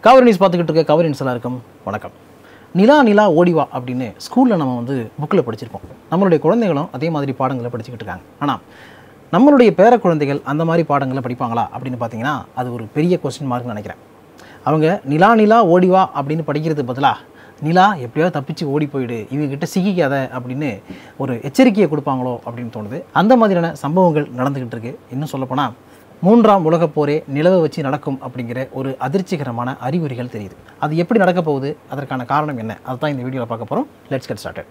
cover news பார்த்துக்கிட்டு இருக்க cover news எல்லாருக்கும் வணக்கம் நிலா நிலா ஓடிவா அப்படின்னு ஸ்கூலில் நம்ம வந்து புக்கில் படிச்சிருப்போம் நம்மளுடைய குழந்தைகளும் அதே மாதிரி பாடங்களை படிச்சுக்கிட்டு இருக்காங்க ஆனால் நம்மளுடைய பேர குழந்தைகள் அந்த மாதிரி பாடங்களை படிப்பாங்களா அப்படின்னு பார்த்தீங்கன்னா அது ஒரு பெரிய கொஸ்டின் மார்க்னு நினைக்கிறேன் அவங்க நிலா நிலா ஓடிவா அப்படின்னு படிக்கிறது பதிலாக நிலா எப்படியாவது தப்பிச்சு ஓடி போயிடு இவங்ககிட்ட சிக்கிக்காத அப்படின்னு ஒரு எச்சரிக்கையை கொடுப்பாங்களோ அப்படின்னு தோணுது அந்த மாதிரியான சம்பவங்கள் நடந்துக்கிட்டு இருக்கு இன்னும் சொல்லப்போனால் மூன்றாம் உலகப் போரே நிலவை வச்சு நடக்கும் அப்படிங்கிற ஒரு அதிர்ச்சிகரமான அறிகுறிகள் தெரியுது அது எப்படி நடக்க போகுது அதற்கான காரணம் என்ன அதுதான் இந்த வீடியோவில் பார்க்க போகிறோம் let's get started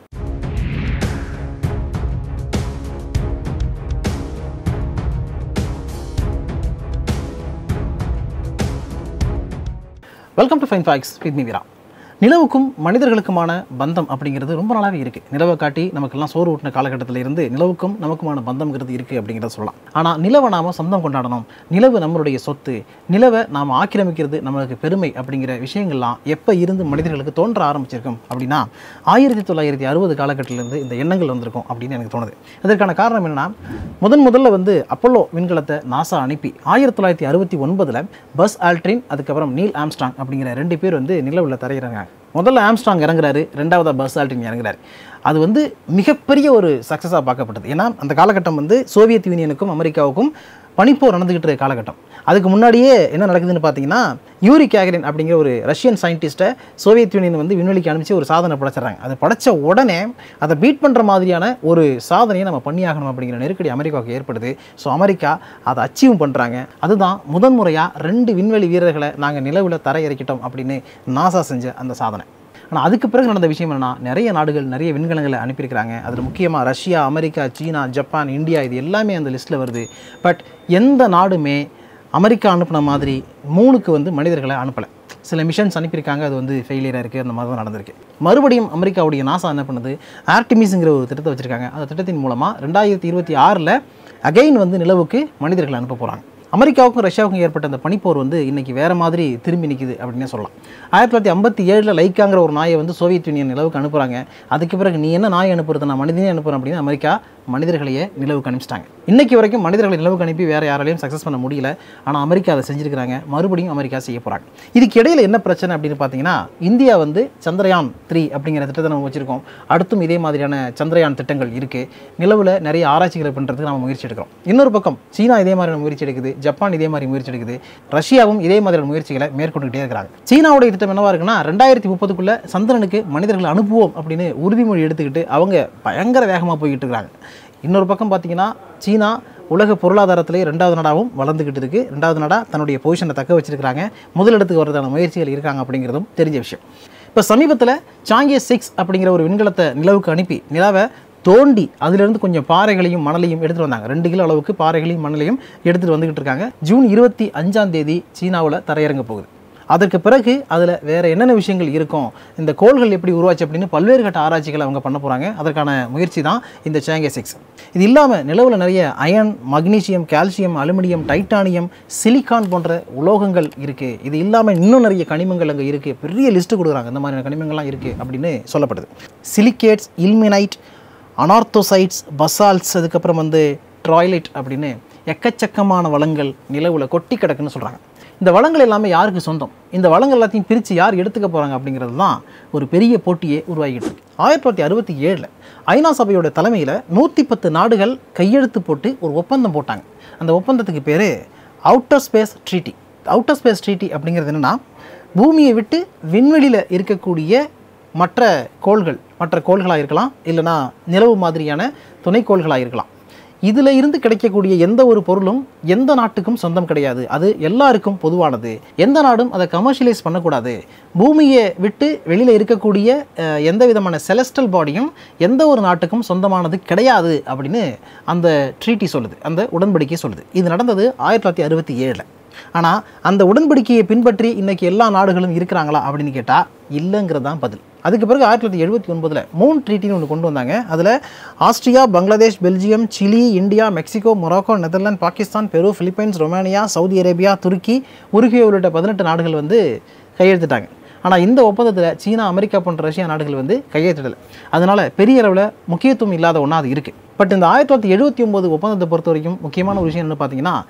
welcome to fine facts with me Veera நிலவுக்கும் மனிதர்களுக்குமான பந்தம் அப்படிங்கிறது ரொம்ப நாளாகவே இருக்குது நிலவை காட்டி நமக்கெல்லாம் சோறு ஊட்டின காலகட்டத்தில் இருந்து நிலவுக்கும் நமக்குமான பந்தம்ங்கிறது இருக்குது அப்படிங்கிறத சொல்லலாம் ஆனால் நிலவை நாம் சொந்தம் கொண்டாடணும் நிலவு நம்மளுடைய சொத்து நிலவை நாம் ஆக்கிரமிக்கிறது நம்மளுக்கு பெருமை அப்படிங்கிற விஷயங்கள்லாம் எப்போ இருந்து மனிதர்களுக்கு தோன்ற ஆரம்பிச்சிருக்கும் அப்படின்னா ஆயிரத்தி தொள்ளாயிரத்தி அறுபது காலகட்டத்திலேருந்து இந்த எண்ணங்கள் வந்திருக்கும் அப்படின்னு எனக்கு தோணுது இதற்கான காரணம் என்னன்னா முதன் முதல்ல வந்து அப்போலோ விண்கலத்தை நாசா அனுப்பி ஆயிரத்தி தொள்ளாயிரத்தி அறுபத்தி ஒன்பதில் பஸ் ஆல்ட்ரின் அதுக்கப்புறம் நீல் ஆம்ஸ்டாங் அப்படிங்கிற ரெண்டு பேர் வந்து நிலவில் தரையிறாங்க முதல்ல ஆம்ஸ்டாங் இறங்குறாரு ரெண்டாவதாக பஸ் ஆல்ட்ரின் இறங்குறாரு அது வந்து மிகப்பெரிய ஒரு சக்ஸஸாக பார்க்கப்பட்டது ஏன்னா அந்த காலகட்டம் வந்து சோவியத் யூனியனுக்கும் அமெரிக்காவுக்கும் பனிப்போர் நடந்துகிட்டு இருக்க காலகட்டம் அதுக்கு முன்னாடியே என்ன நடக்குதுன்னு பார்த்தீங்கன்னா யூரி கேகரின் அப்படிங்கிற ஒரு ரஷ்யன் சயின்டிஸ்ட்டை சோவியத் யூனியன் வந்து விண்வெளிக்கு அனுப்பிச்சு ஒரு சாதனை படைச்சிடுறாங்க அதை படைச்ச உடனே அதை பீட் பண்ணுற மாதிரியான ஒரு சாதனையை நம்ம பண்ணியாகணும் அப்படிங்கிற நெருக்கடி அமெரிக்காவுக்கு ஏற்படுது ஸோ அமெரிக்கா அதை அச்சீவ் பண்ணுறாங்க அதுதான் முதன் முறையாக ரெண்டு விண்வெளி வீரர்களை நாங்கள் நிலவில் தரை இறக்கிட்டோம் அப்படின்னு நாசா செஞ்ச அந்த சாதனை ஆனால் அதுக்கு பிறகு நடந்த விஷயம் என்னன்னா நிறைய நாடுகள் நிறைய விண்கலங்களை அனுப்பியிருக்கிறாங்க அதில் முக்கியமாக Russia America China Japan India இது எல்லாமே அந்த லிஸ்ட்டில் வருது பட் எந்த நாடுமே அமெரிக்கா அனுப்பின மாதிரி மூணுக்கு வந்து மனிதர்களை அனுப்பலை சில மிஷன்ஸ் அனுப்பியிருக்காங்க அது வந்து ஃபெயிலியராக இருக்குது அந்த மாதிரி தான் நடந்திருக்கு மறுபடியும் அமெரிக்காவுடைய நாசா என்ன பண்ணுது ஆர்டிமிஸ்ங்கிற ஒரு திட்டத்தை வச்சுருக்காங்க அந்த திட்டத்தின் மூலமாக ரெண்டாயிரத்தி இருபத்தி ஆறில் அகைன் வந்து நிலவுக்கு மனிதர்களை அனுப்ப போகிறாங்க அமெரிக்காவுக்கும் ரஷ்யாவுக்கும் ஏற்பட்ட அந்த பனிப்போர் வந்து இன்றைக்கி வேறு மாதிரி திரும்பி நிற்குது அப்படின்னே சொல்லலாம் ஆயிரத்தி தொள்ளாயிரத்தி ஐம்பத்தி ஏழில் லைக்காங்கிற ஒரு நாயை வந்து சோவியத் யூனியன் நிலவுக்கு அனுப்புகிறாங்க அதுக்கு பிறகு நீ என்ன நாய் அனுப்புறது நான் மனிதனே அனுப்புகிறேன் அப்படின்னு அமெரிக்கா மனிதர்களையே நிலவுக்கு அனுப்பிச்சிட்டாங்க இன்றைக்கி வரைக்கும் மனிதர்களை நிலவுக்கு அனுப்பி வேறு யாராலையும் சக்ஸஸ் பண்ண முடியல ஆனால் அமெரிக்கா அதை செஞ்சுருக்கிறாங்க மறுபடியும் அமெரிக்கா செய்ய போகிறாங்க இதுக்கு இடையில் என்ன பிரச்சனை அப்படின்னு பார்த்தீங்கன்னா இந்தியா வந்து சந்திரயான் த்ரீ அப்படிங்கிற திட்டத்தை நம்ம வச்சுருக்கோம் அடுத்தும் இதே மாதிரியான சந்திரயான் திட்டங்கள் இருக்குது நிலவில் நிறைய ஆராய்ச்சிகளை பண்ணுறதுக்கு நம்ம முயற்சி எடுக்கிறோம் இன்னொரு பக்கம் சீனா இதே மாதிரியான முயற்சி எடுக்குது ஜப்பான் இதே மாதிரி முயற்சி எடுக்குது ரஷ்யாவும் இதே மாதிரியான முயற்சிகளை மேற்கொண்டுகிட்டே இருக்கிறாங்க சீனாவுடைய திட்டம் என்னவா இருக்குன்னா ரெண்டாயிரத்தி முப்பதுக்குள்ள சந்திரனுக்கு மனிதர்கள் அனுப்புவோம் அப்படின்னு உறுதிமொழி எடுத்துக்கிட்டு அவங்க பயங்கர வேகமாக போய்கிட்டு இருக்கிறாங்க இன்னொரு பக்கம் பார்த்தீங்கன்னா சீனா உலக பொருளாதாரத்திலே ரெண்டாவது நாடாகவும் வளர்ந்துக்கிட்டு இருக்குது ரெண்டாவது நாடாக தன்னுடைய பொசிஷனை தக்க வச்சிருக்கிறாங்க முதலிடத்துக்கு வரதான முயற்சிகள் இருக்காங்க அப்படிங்கிறதும் தெரிஞ்ச விஷயம் இப்போ சமீபத்தில் சாங்கே சிக்ஸ் அப்படிங்கிற ஒரு விண்கலத்தை நிலவுக்கு அனுப்பி நிலாவை தோண்டி அதிலிருந்து கொஞ்சம் பாறைகளையும் மணலையும் எடுத்துகிட்டு வந்தாங்க ரெண்டு கிலோ அளவுக்கு பாறைகளையும் மணலையும் எடுத்துகிட்டு வந்துக்கிட்டு இருக்காங்க ஜூன் இருபத்தி அஞ்சாம் தேதி சீனாவில் தரையிறங்க போகுது அதற்கு பிறகு அதில் வேறு என்னென்ன விஷயங்கள் இருக்கும் இந்த கோள்கள் எப்படி உருவாச்சு அப்படின்னு பல்வேறு கட்ட ஆராய்ச்சிகளை அவங்க பண்ண போகிறாங்க அதற்கான முயற்சி தான் இந்த சேங்கே சிக்ஸ் இது இல்லாமல் நிலவில் நிறைய iron magnesium calcium aluminium titanium silicon போன்ற உலோகங்கள் இருக்குது இது இல்லாமல் இன்னும் நிறைய கனிமங்கள் அங்கே இருக்குது பெரிய லிஸ்ட்டு கொடுக்குறாங்க இந்த மாதிரியான கனிமங்கள்லாம் இருக்குது அப்படின்னு சொல்லப்படுது சிலிக்கேட்ஸ் இல்மினைட் அனார்த்தோசைட்ஸ் பசால்ஸ் அதுக்கப்புறம் வந்து ட்ராய்லைட் அப்படின்னு எக்கச்சக்கமான வளங்கள் நிலவில் கொட்டி கிடக்குன்னு சொல்கிறாங்க இந்த வளங்கள் எல்லாமே யாருக்கு சொந்தம் இந்த வளங்கள் எல்லாத்தையும் பிரித்து யார் எடுத்துக்க போகிறாங்க அப்படிங்கிறது தான் ஒரு பெரிய போட்டியே உருவாகிட்டு இருக்கு ஆயிரத்தி தொள்ளாயிரத்தி அறுபத்தி ஏழில் ஐநா சபையோட தலைமையில் நூற்றி பத்து நாடுகள் கையெழுத்து போட்டு ஒரு ஒப்பந்தம் போட்டாங்க அந்த ஒப்பந்தத்துக்கு பேர் outer space treaty outer space treaty அப்படிங்கிறது என்னென்னா பூமியை விட்டு விண்வெளியில் இருக்கக்கூடிய மற்ற கோள்கள் மற்ற கோள்களாக இருக்கலாம் இல்லைனா நிலவு மாதிரியான துணைக்கோள்களாக இருக்கலாம் இதில் இருந்து கிடைக்கக்கூடிய எந்த ஒரு பொருளும் எந்த நாட்டுக்கும் சொந்தம் கிடையாது அது எல்லாருக்கும் பொதுவானது எந்த நாடும் அதை கமர்ஷியலைஸ் பண்ணக்கூடாது பூமியை விட்டு வெளியில் இருக்கக்கூடிய அஹ், எந்த விதமான செலஸ்டல் பாடியும் எந்த ஒரு நாட்டுக்கும் சொந்தமானது கிடையாது அப்படின்னு அந்த ட்ரீட்டி சொல்லுது அந்த உடன்படிக்கை சொல்லுது இது நடந்தது ஆயிரத்தி தொள்ளாயிரத்தி அறுபத்தி ஏழில் ஆனால் அந்த உடன்படிக்கையை பின்பற்றி இன்னைக்கு எல்லா நாடுகளும் இருக்கிறாங்களா அப்படின்னு கேட்டால் இல்லைங்கிறது தான் பதில் அதுக்கு பிறகு ஆயிரத்தி தொள்ளாயிரத்தி எழுபத்தி ஒன்பதில் மூன் ட்ரீட்டின்னு ஒன்று கொண்டு வந்தாங்க அதில் Austria Bangladesh Belgium Chile India Mexico Morocco Netherlands Pakistan Peru Philippines Romania Saudi Arabia Turkey Uruguay உள்ளிட்ட பதினெட்டு நாடுகள் வந்து கையெழுத்திட்டாங்க ஆனால் இந்த ஒப்பந்தத்தில் சீனா அமெரிக்கா போன்ற ரஷ்யா நாடுகள் வந்து கையெழுத்திடலை அதனால் பெரிய அளவில் முக்கியத்துவம் இல்லாத ஒன்றா அது இருக்குது பட் இந்த ஆயிரத்தி தொள்ளாயிரத்தி எழுபத்தி ஒம்பது ஒப்பந்தத்தை பொறுத்த வரைக்கும் முக்கியமான ஒரு விஷயம் என்ன பார்த்தீங்கன்னா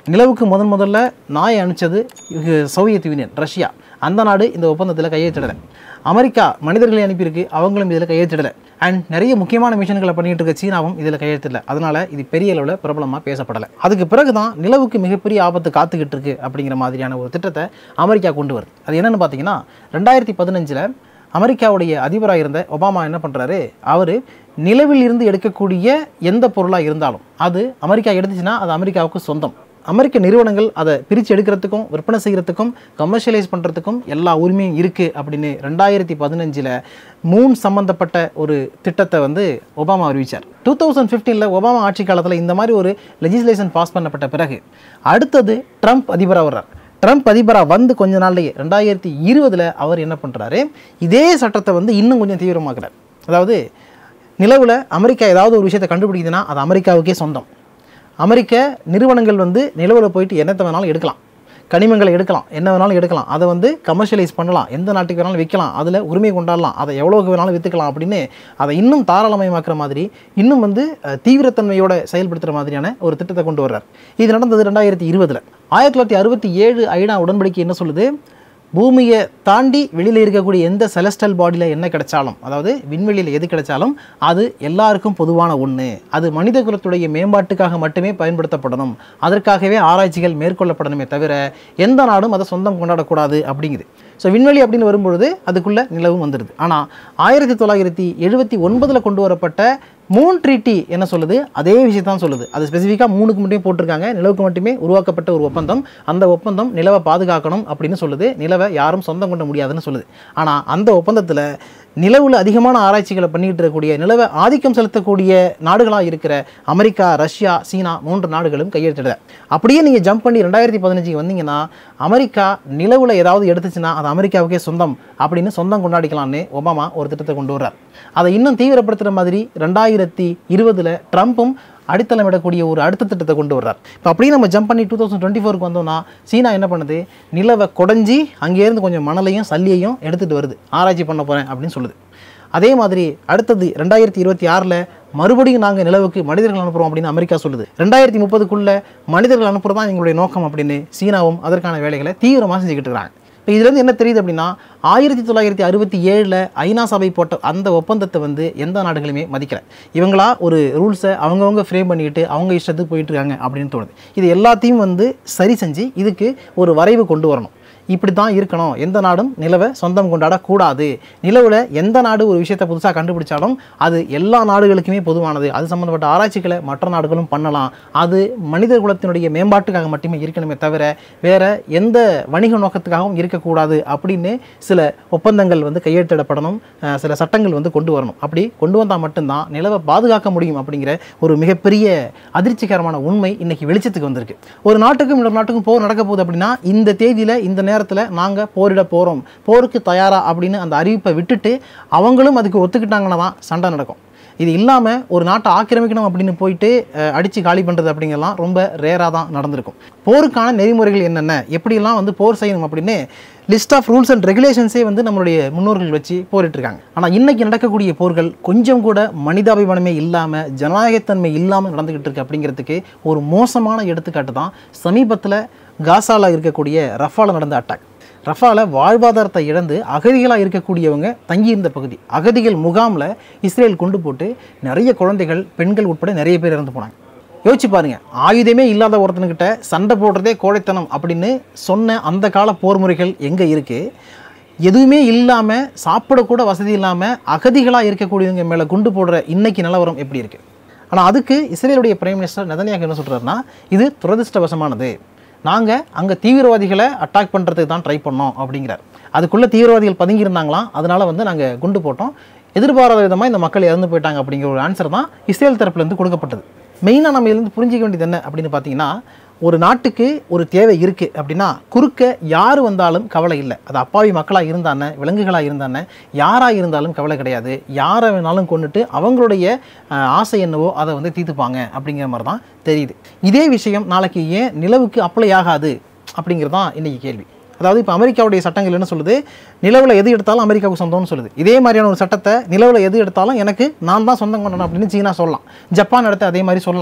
நிலவுக்கு முதன் முதல்ல நாயை அனுப்பிச்சது இது சோவியத் யூனியன் ரஷ்யா அந்த நாடு இந்த ஒப்பந்தத்தில் கையெழுத்திடலை அமெரிக்கா மனிதர்களை அனுப்பியிருக்கு அவங்களும் இதில் கையெழுத்திடலை அண்ட் நிறைய முக்கியமான மிஷன்களை பண்ணிட்டு இருக்க சீனாவும் இதில் கையெழுத்திடல அதனால இது பெரிய அளவில் பிரபலமாக பேசப்படலை அதுக்கு பிறகு தான் நிலவுக்கு மிகப்பெரிய ஆபத்து காத்துக்கிட்டு இருக்கு அப்படிங்கிற மாதிரியான ஒரு திட்டத்தை அமெரிக்கா கொண்டு வருது அது என்னன்னு பார்த்தீங்கன்னா ரெண்டாயிரத்தி பதினஞ்சில் அமெரிக்காவுடைய அதிபராக இருந்த ஒபாமா என்ன பண்ணுறாரு அவர் நிலவில் இருந்து எடுக்கக்கூடிய எந்த பொருளாக இருந்தாலும் அது அமெரிக்கா எடுத்துச்சுன்னா அது அமெரிக்காவுக்கு சொந்தம் அமெரிக்க நிறுவனங்கள் அதை பிரித்து எடுக்கிறதுக்கும் விற்பனை செய்கிறதுக்கும் கமர்ஷியலைஸ் பண்ணுறதுக்கும் எல்லா உரிமையும் இருக்குது அப்படின்னு ரெண்டாயிரத்தி பதினஞ்சில் மூன் சம்மந்தப்பட்ட ஒரு திட்டத்தை வந்து ஒபாமா அறிவிச்சார் டூ தௌசண்ட் ஃபிஃப்டீனில் ஒபாமா ஆட்சி காலத்தில் இந்த மாதிரி ஒரு லெஜிஸ்லேஷன் பாஸ் பண்ணப்பட்ட பிறகு அடுத்தது ட்ரம்ப் அதிபராக வர்றார் ட்ரம்ப் அதிபராக வந்து கொஞ்ச நாள்லயே ரெண்டாயிரத்தி இருபதில் அவர் என்ன பண்ணுறாரு இதே சட்டத்தை வந்து இன்னும் கொஞ்சம் தீவிரமாக்குறார் அதாவது நிலவில் அமெரிக்கா ஏதாவது ஒரு விஷயத்தை கண்டுபிடிக்குதுன்னா அது அமெரிக்காவுக்கே சொந்தம் அமெரிக்க நிறுவனங்கள் வந்து நிலவில் போயிட்டு என்னத்தை வேணாலும் எடுக்கலாம் கனிமங்களை எடுக்கலாம் என்ன வேணாலும் எடுக்கலாம் அதை வந்து கமர்ஷியலைஸ் பண்ணலாம் எந்த நாட்டுக்கு வேணாலும் விற்கலாம் அதில் உரிமை கொண்டாடலாம் அதை எவ்வளோக்கு வேணாலும் விற்றுக்கலாம் அப்படின்னு அதை இன்னும் தாராளமயமாக்குற மாதிரி இன்னும் வந்து அஹ், தீவிரத்தன்மையோட செயல்படுத்துகிற மாதிரியான ஒரு திட்டத்தை கொண்டு வர்றார் இது நடந்தது ரெண்டாயிரத்தி இருபதில் ஆயிரத்தி தொள்ளாயிரத்தி அறுபத்தி ஏழு ஐநா உடன்படிக்கை என்ன சொல்லுது பூமியை தாண்டி வெளியில் இருக்கக்கூடிய எந்த செலஸ்டல் பாடியில் என்ன கிடைச்சாலும் அதாவது விண்வெளியில் எது கிடைச்சாலும் அது எல்லாருக்கும் பொதுவான ஒன்று அது மனித குலத்துடைய மேம்பாட்டுக்காக மட்டுமே பயன்படுத்தப்படணும் அதற்காகவே ஆராய்ச்சிகள் மேற்கொள்ளப்படணுமே தவிர எந்த நாடும் அதை சொந்தம் கொண்டாடக்கூடாது அப்படிங்குது ஸோ விண்வெளி அப்படின்னு வரும்பொழுது அதுக்குள்ளே நிலவும் வந்துடுது ஆனால் ஆயிரத்தி தொள்ளாயிரத்தி எழுபத்தி ஒன்பதில் கொண்டு வரப்பட்ட மூன் ட்ரீட்டி என்ன சொல்லுது அதே விஷயத்தான் சொல்லுது அது ஸ்பெசிஃபிக்காக மூணுக்கு மட்டுமே போட்டிருக்காங்க நிலவுக்கு மட்டுமே உருவாக்கப்பட்ட ஒரு ஒப்பந்தம் அந்த ஒப்பந்தம் நிலவை பாதுகாக்கணும் அப்படின்னு சொல்லுது நிலவை யாரும் சொந்தம் கொண்ட முடியாதுன்னு சொல்லுது ஆனால் அந்த ஒப்பந்தத்தில் நிலவில் அதிகமான ஆராய்ச்சிகளை பண்ணிட்டு இருக்கக்கூடிய நிலவை ஆதிக்கம் செலுத்தக்கூடிய நாடுகளாக இருக்கிற அமெரிக்கா ரஷ்யா சீனா மூன்று நாடுகளும் கையெழுத்திடல அப்படியே நீங்கள் ஜம்ப் பண்ணி ரெண்டாயிரத்தி பதினஞ்சுக்கு வந்தீங்கன்னா அமெரிக்கா நிலவில் ஏதாவது எடுத்துச்சுன்னா அது அமெரிக்காவுக்கே சொந்தம் அப்படின்னு சொந்தம் கொண்டாடிக்கலாம்னு ஒபாமா ஒரு திட்டத்தை கொண்டு வர்றார் அதை இன்னும் தீவிரப்படுத்துகிற மாதிரி ரெண்டாயிரத்தி இருபதில் ட்ரம்ப்பும் அடித்தளமிடக்கூடிய ஒரு அடுத்த திட்டத்தை கொண்டு வர்றார் இப்போ அப்படியே நம்ம ஜம்ப் பண்ணி டூ தௌசண்ட் டுவெண்ட்டி ஃபோருக்கு வந்தோம்னா சீனா என்ன பண்ணுது நிலவை குடஞ்சி அங்கேருந்து கொஞ்சம் மணலையும் சல்லியையும் எடுத்துகிட்டு வருது ஆராய்ச்சி பண்ண போகிறேன் அப்படின்னு சொல்லுது அதே மாதிரி அடுத்தது ரெண்டாயிரத்தி இருபத்தி ஆறில் மறுபடியும் நாங்கள் நிலவுக்கு மனிதர்கள் அனுப்புகிறோம் அப்படின்னு அமெரிக்கா சொல்லுது ரெண்டாயிரத்தி முப்பதுக்குள்ள மனிதர்கள் அனுப்புறது தான் எங்களுடைய நோக்கம் அப்படின்னு சீனாவும் அதற்கான வேலைகளை தீவிரமாக செஞ்சுக்கிட்டு இருக்காங்க இப்போ இதுலேருந்து என்ன தெரியுது அப்படின்னா ஆயிரத்தி தொள்ளாயிரத்தி அறுபத்தி ஏழில் ஐநா சபை போட்ட அந்த ஒப்பந்தத்தை வந்து எந்த நாடுகளுமே மதிக்கல இவங்களா ஒரு ரூல்ஸை அவங்கவங்க ஃப்ரேம் பண்ணிட்டு அவங்க இஷ்டத்துக்கு போயிட்டு இருக்காங்க அப்படின்னு தோணுது இது எல்லாத்தையும் வந்து சரி செஞ்சு இதுக்கு ஒரு வரைவு கொண்டு வரணும் இப்படி தான் இருக்கணும் எந்த நாடும் நிலவை சொந்தம் கொண்டாடக்கூடாது நிலவில் எந்த நாடு ஒரு விஷயத்தை புதுசாக கண்டுபிடிச்சாலும் அது எல்லா நாடுகளுக்குமே பொதுவானது அது சம்மந்தப்பட்ட ஆராய்ச்சிகளை மற்ற நாடுகளும் பண்ணலாம் அது மனித குலத்தினுடைய மேம்பாட்டுக்காக மட்டுமே இருக்கணுமே தவிர வேற எந்த வணிக நோக்கத்துக்காகவும் இருக்கக்கூடாது அப்படின்னு சில ஒப்பந்தங்கள் வந்து கையெழுத்திடப்படணும் அஹ் சில சட்டங்கள் வந்து கொண்டு வரணும் அப்படி கொண்டு வந்தால் மட்டும்தான் நிலவை பாதுகாக்க முடியும் அப்படிங்கிற ஒரு மிகப்பெரிய அதிர்ச்சிகரமான உண்மை இன்னைக்கு வெளிச்சத்துக்கு வந்திருக்கு ஒரு நாட்டுக்கும் இன்னொரு நாட்டுக்கும் போர் நடக்க போகுது அப்படின்னா இந்த தேதியில் இந்த நேரத்தில் நாங்கள் போரிட போகிறோம் போருக்கு தயாரா அப்படின்னு அந்த அறிவிப்பை விட்டுட்டு அவங்களும் அதுக்கு ஒத்துக்கிட்டாங்கன்னா தான் சண்டை நடக்கும் இது இல்லாமல் ஒரு நாட்டை ஆக்கிரமிக்கணும் அப்படின்னு போயிட்டு அஹ், அடிச்சு காலி பண்ணுறது அப்படிங்கலாம் ரொம்ப ரேராக தான் நடந்திருக்கும் போருக்கான நெறிமுறைகள் என்னென்ன எப்படியெல்லாம் வந்து போர் செய்யணும் அப்படின்னு லிஸ்ட் ஆஃப் ரூல்ஸ் அண்ட் ரெகுலேஷன்ஸே வந்து நம்மளுடைய முன்னோர்கள் வச்சு போரிட்டு இருக்காங்க ஆனால் இன்னைக்கு நடக்கக்கூடிய போர்கள் கொஞ்சம் கூட மனிதாபிமானமே இல்லாமல் ஜனநாயகத்தன்மை இல்லாமல் நடந்துகிட்டு இருக்கு அப்படிங்கிறதுக்கு ஒரு மோசமான எடுத்துக்காட்டு தான் சமீபத்தில் காசால இருக்கக்கூடிய ரஃபால நடந்த அட்டாக் ரஃபால வாழ்வாதாரத்தை இழந்து அகதிகளாக இருக்கக்கூடியவங்க தங்கியிருந்த பகுதி அகதிகள் முகாமில் இஸ்ரேல் கொண்டு போட்டு நிறைய குழந்தைகள் பெண்கள் உட்பட நிறைய பேர் இறந்து போனாங்க யோசிச்சு பாருங்க ஆயுதமே இல்லாத ஒருத்தனுக்கிட்ட சண்டை போடுறதே கோழைத்தனம் அப்படின்னு சொன்ன அந்த கால போர் முறைகள் எங்கே இருக்குது எதுவுமே இல்லாமல் சாப்பிடக்கூட வசதி இல்லாமல் அகதிகளாக இருக்கக்கூடியவங்க மேலே குண்டு போடுற இன்னைக்கு நிலவரம் எப்படி இருக்குது ஆனால் அதுக்கு இஸ்ரேலுடைய பிரைம் மினிஸ்டர் நெதன்யாகு என்ன சொல்கிறாருன்னா இது துரதிர்ஷ்டவசமானது நாங்கள் அங்கே தீவிரவாதிகளை அட்டாக் பண்ணுறதுக்கு தான் ட்ரை பண்ணோம் அப்படிங்கிறார் அதுக்குள்ளே தீவிரவாதிகள் பதுங்கி இருந்தாங்களாம் அதனால வந்து நாங்கள் குண்டு போட்டோம் எதிர்பாராத விதமாக இந்த மக்கள் இறந்து போயிட்டாங்க அப்படிங்கிற ஒரு ஆன்சர் தான் இஸ்ரேல் தரப்புலேருந்து கொடுக்கப்பட்டது மெயினாக நம்ம இதுலேருந்து புரிஞ்சிக்க வேண்டியது என்ன அப்படின்னு பார்த்தீங்கன்னா ஒரு நாட்டுக்கு ஒரு தேவை இருக்குது அப்படின்னா குறுக்க யார் வந்தாலும் கவலை இல்லை அது அப்பாவி மக்களாக இருந்தானே விலங்குகளாக இருந்தானே யாராக இருந்தாலும் கவலை கிடையாது யாரை வேணாலும் கொண்டுட்டு அவங்களுடைய அஹ், ஆசை என்னவோ அதை வந்து தீர்த்துப்பாங்க அப்படிங்கிற மாதிரி தான் தெரியுது இதே விஷயம் நாளைக்கு ஏன் நிலவுக்கு அப்ளை ஆகாது அப்படிங்கிறது தான் இன்றைக்கி கேள்வி அதாவது இப்போ அமெரிக்காவுடைய சட்டங்கள் என்ன சொல்லுது நிலவில் எது எடுத்தாலும் அமெரிக்காவுக்கு சொந்தம்னு சொல்லுது இதே மாதிரியான ஒரு சட்டத்தை நிலவில் எது எடுத்தாலும் எனக்கு நான் தான் சொந்தம் கொண்டணும் அப்படின்னு சீனா சொல்லலாம் ஜப்பான் எடுத்து அதே மாதிரி சொல்லலாம்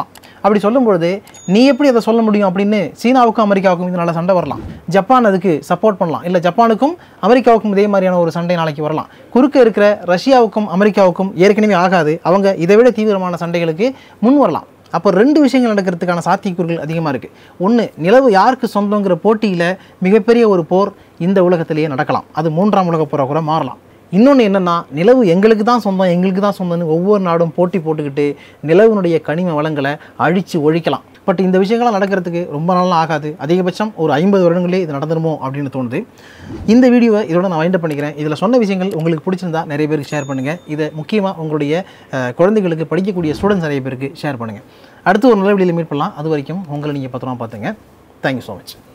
அப்படி சொல்லும்பொழுது நீ எப்படி அதை சொல்ல முடியும் அப்படின்னு சீனாவுக்கும் அமெரிக்காவுக்கும் இதனால சண்டை வரலாம் ஜப்பான் அதுக்கு சப்போர்ட் பண்ணலாம் இல்லை ஜப்பானுக்கும் அமெரிக்காவுக்கும் இதே மாதிரியான ஒரு சண்டை நாளைக்கு வரலாம் குறுக்க இருக்கிற ரஷ்யாவுக்கும் அமெரிக்காவுக்கும் ஏற்கனவே ஆகாது அவங்க இதை விட தீவிரமான சண்டைகளுக்கு முன் வரலாம் அப்போ ரெண்டு விஷயங்கள் நடக்கிறதுக்கான சாத்தியக்கூறுகள் அதிகமாக இருக்குது ஒன்று நிலவு யாருக்கு சொந்தங்கிற போட்டியில் மிகப்பெரிய ஒரு போர் இந்த உலகத்திலேயே நடக்கலாம் அது மூன்றாம் உலகப் போராக கூட மாறலாம் இன்னொன்று என்னென்னா நிலவு எங்களுக்கு தான் சொந்தம் எங்களுக்கு தான் சொந்தம்னு ஒவ்வொரு நாடும் போட்டி போட்டுக்கிட்டு நிலவினுடைய கனிம வளங்களை அழித்து ஒழிக்கலாம் பட் இந்த விஷயங்கள்லாம் நடக்கிறதுக்கு ரொம்ப நாளாக ஆகாது அதிகபட்சம் ஒரு ஐம்பது வருடங்களே இது நடந்துருமோ அப்படின்னு தோணுது இந்த வீடியோவை இதோட நான் வைண்ட் பண்ணிக்கிறேன் இதில் சொன்ன விஷயங்கள் உங்களுக்கு பிடிச்சிருந்தா நிறைய பேருக்கு ஷேர் பண்ணுங்கள் இதை முக்கியமாக உங்களுடைய அஹ், குழந்தைகளுக்கு படிக்கக்கூடிய ஸ்டூடெண்ட்ஸ் நிறைய பேருக்கு ஷேர் பண்ணுங்கள் அடுத்து ஒரு நல்ல வீடியோவில் மீட் பண்ணலாம் அது வரைக்கும் உங்களை நீங்கள் பத்திரமா பார்த்துங்க தேங்க்யூ ஸோ மச்